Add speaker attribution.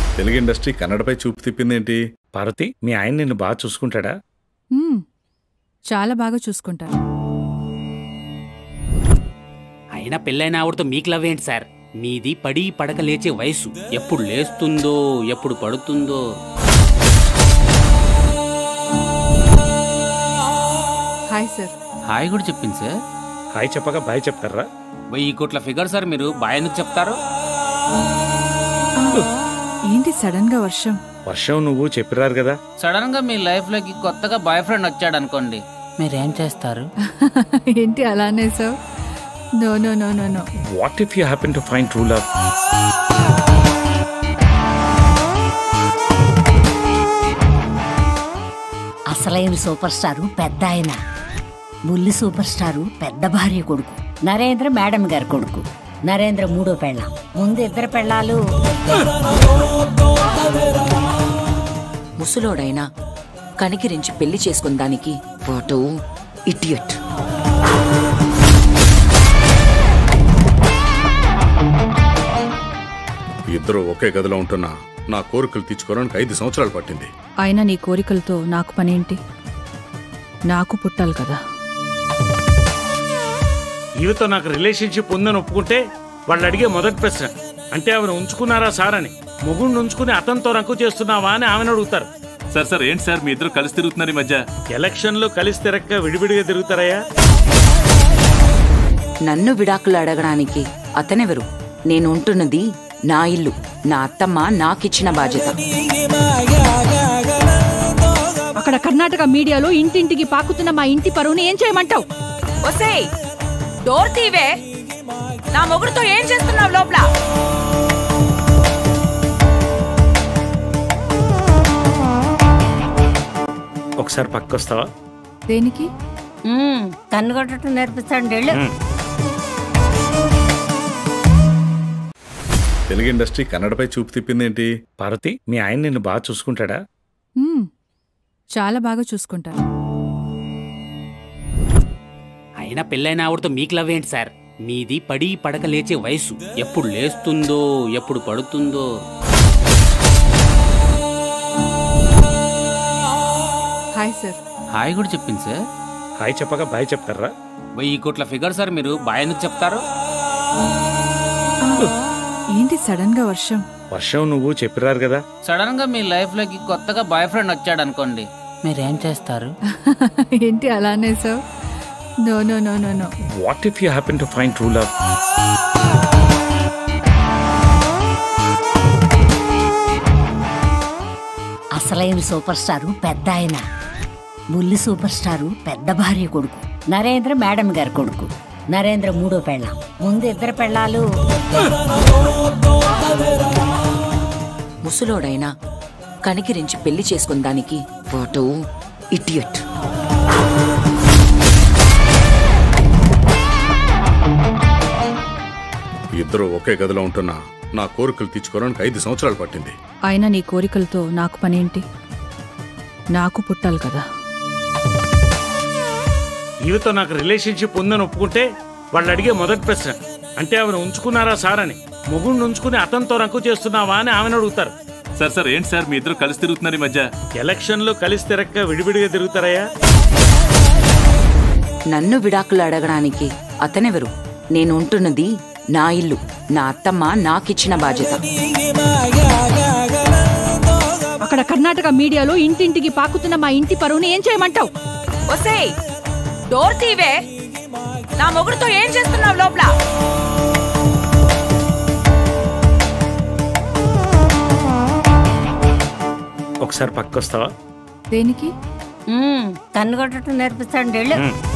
Speaker 1: Telugu industry కన్నడపై చూపు తిప్పిందేంటి
Speaker 2: పార్వతి మీ ఆయన నిన్ను బాగా చూసుకుంటాడా
Speaker 3: మ్మ్. చాలా బాగా చూసుకుంటారు
Speaker 4: అయినా పెళ్ళైన ఆవిడతో మీకు లవ్ ఏంటి సార్ మీది పడి పడక లేచే వయసు ఎప్పుడు లేస్తుందో ఎప్పుడు పడుతుందో
Speaker 3: హాయ్ సార్
Speaker 4: హాయ్ కూడా చెప్పింది సార్
Speaker 2: హాయ్ చెప్పగా బాయ్ చెప్తారా
Speaker 4: వెయ్యి కోట్ల ఫిగర్ సార్ మీరు బాయ్ ఎందుకు చెప్తారు
Speaker 3: ఏంటి సడన్ గా వర్షం
Speaker 2: వర్షం నువ్వు చెప్పిరారు కదా
Speaker 4: సడన్ గా మీ లైఫ్ లోకి కొత్తగా బాయ్ ఫ్రెండ్ వచ్చాడు అనుకోండి మీరేం చేస్తారు
Speaker 3: ఏంటి అలానే sir no no no no no
Speaker 2: what if you happen to find true love
Speaker 5: అసలైన సూపర్ స్టారు పెద్ద ఆయన బుల్లి సూపర్ స్టారు పెద్ద భార్య కొడుకు నరేంద్ర మేడం గారి కొడుకు నరేంద్ర మూడో పెళ్ళాం ముందు ఇద్దరు పెళ్ళాలు
Speaker 6: ముసలోడైనా కనికిరించి పెళ్లి చేసుకుందానికి వాటో ఇటియట్
Speaker 1: ఇద్దరు ఒకే గదిలో ఉంటున్నా నా కోరికలు తీర్చుకోవడానికి ఐదు సంవత్సరాలు పట్టింది
Speaker 3: అయినా నీ కోరికలతో నాకు పనేంటి నాకు పుట్టాలి కదా
Speaker 2: ఈవితో నాకు రిలేషన్షిప్ ఉందని ఒప్పుకుంటే వాళ్ళు అడిగే మొదటి ప్రశ్న అంటే ఆమెను ఉంచుకున్నారా సార్ అని మొగుడిని ఉంచుకుని అతనితో రంకు చేస్తున్నావా అని ఆమెను అడుగుతారు
Speaker 7: సార్ సార్ ఏంటి సార్ మీ ఇద్దరు కలిసి తిరుగుతున్నారు ఈ మధ్య
Speaker 2: ఎలక్షన్లో కలిసి తిరక్క విడివిడిగా తిరుగుతారయ్యా
Speaker 6: నన్ను విడాకులు అడగడానికి అతనెవరు నేను ఉంటున్నది నా ఇల్లు నా అత్తమ్మ నాకిచ్చిన బాధ్యత
Speaker 3: అక్కడ కర్ణాటక మీడియాలో ఇంటింటికి పాకుతున్న మా ఇంటి పరువుని ఏం చేయమంటావు
Speaker 6: ఒసేయ్ డోర్ తీవే నా మొగుడుతో ఏం చేస్తున్నావు లోపల
Speaker 2: ఒకసారి పక్కొస్తావా
Speaker 3: దేనికి
Speaker 5: మ్మ్, కన్ను కొట్టడం నేర్పిస్తాడు వెళ్ళు
Speaker 1: తెలుగు ఇండస్ట్రీ కన్నడపై చూపు తిప్పిందేంటి
Speaker 2: పార్వతి మీ ఆయన నిన్ను బాగా చూసుకుంటాడా
Speaker 3: మ్మ్. చాలా బాగా చూసుకుంటారు
Speaker 4: అయినా పెళ్ళైన ఆవిడతో మీకు లవ్ ఏంటి సార్ మీది పడి పడక లేచే వయసు ఎప్పుడు లేస్తుందో ఎప్పుడు పడుతుందో
Speaker 3: హాయ్ సార్
Speaker 4: హాయ్ కూడా చెప్పింది సార్
Speaker 2: హాయ్ చెప్పగా బాయ్ చెప్తారా
Speaker 4: వెయ్యి కోట్ల ఫిగర్ సార్ మీరు బాయ్ ఎందుకు చెప్తారు
Speaker 3: ఏంటి సడన్ గా వర్షం
Speaker 2: వర్షం నువ్వు చెప్పిరారు కదా
Speaker 4: సడన్ గా మీ లైఫ్ లోకి కొత్తగా బాయ్ ఫ్రెండ్ వచ్చాడు అనుకోండి మీరేం చేస్తారు
Speaker 3: ఏంటి అలానే sir no no no no no
Speaker 2: what if you happen to find true love
Speaker 5: అసలైన సూపర్ స్టారు పెద్ద ఆయన బుల్లి సూపర్ స్టారు పెద్ద భార్య కొడుకు నరేంద్ర మేడం గారి కొడుకు నరేంద్ర మూడో పెళ్ళాం ముందు ఇద్దరు పెళ్ళాలు
Speaker 6: ముసలోడైనా కనికిరించి పెళ్లి చేసుకుందానికి వాటో ఇటియట్
Speaker 1: ఇద్దరు ఒకే గదిలో ఉంటున్నా నా కోరికలు తీర్చుకోవడానికి ఐదు సంవత్సరాలు పట్టింది
Speaker 3: అయినా నీ కోరికలతో నాకు పనేంటి నాకు పుట్టాలి కదా
Speaker 2: ఈవితో నాకు రిలేషన్షిప్ ఉందని ఒప్పుకుంటే వాళ్ళు అడిగే మొదటి ప్రశ్న అంటే ఆమెను ఉంచుకున్నారా సార్ అని మొగుడిని ఉంచుకుని అతనితో రంకు చేస్తున్నావా అని ఆమెను అడుగుతారు
Speaker 7: సార్ సార్ ఏంటి సార్ మీ ఇద్దరు కలిసి తిరుగుతున్నారు ఈ మధ్య
Speaker 2: ఎలక్షన్లో కలిసి తిరక్క విడివిడిగా తిరుగుతారయ్యా
Speaker 6: నన్ను విడాకులు అడగడానికి అతనెవరు నేను ఉంటున్నది నా ఇల్లు నా అత్తమ్మ నాకిచ్చిన బాధ్యత
Speaker 3: అక్కడ కర్ణాటక మీడియాలో ఇంటింటికి పాకుతున్న మా ఇంటి పరువుని ఏం చేయమంటావు
Speaker 6: ఒసేయ్ డోర్ తీవే నా మొగుడుతో ఏం చేస్తున్నావు లోపల
Speaker 2: ఒకసారి పక్కొస్తావా
Speaker 3: దేనికి
Speaker 5: మ్మ్, కన్ను కొట్టడం నేర్పిస్తాడు వెళ్ళు
Speaker 2: మ్మ్.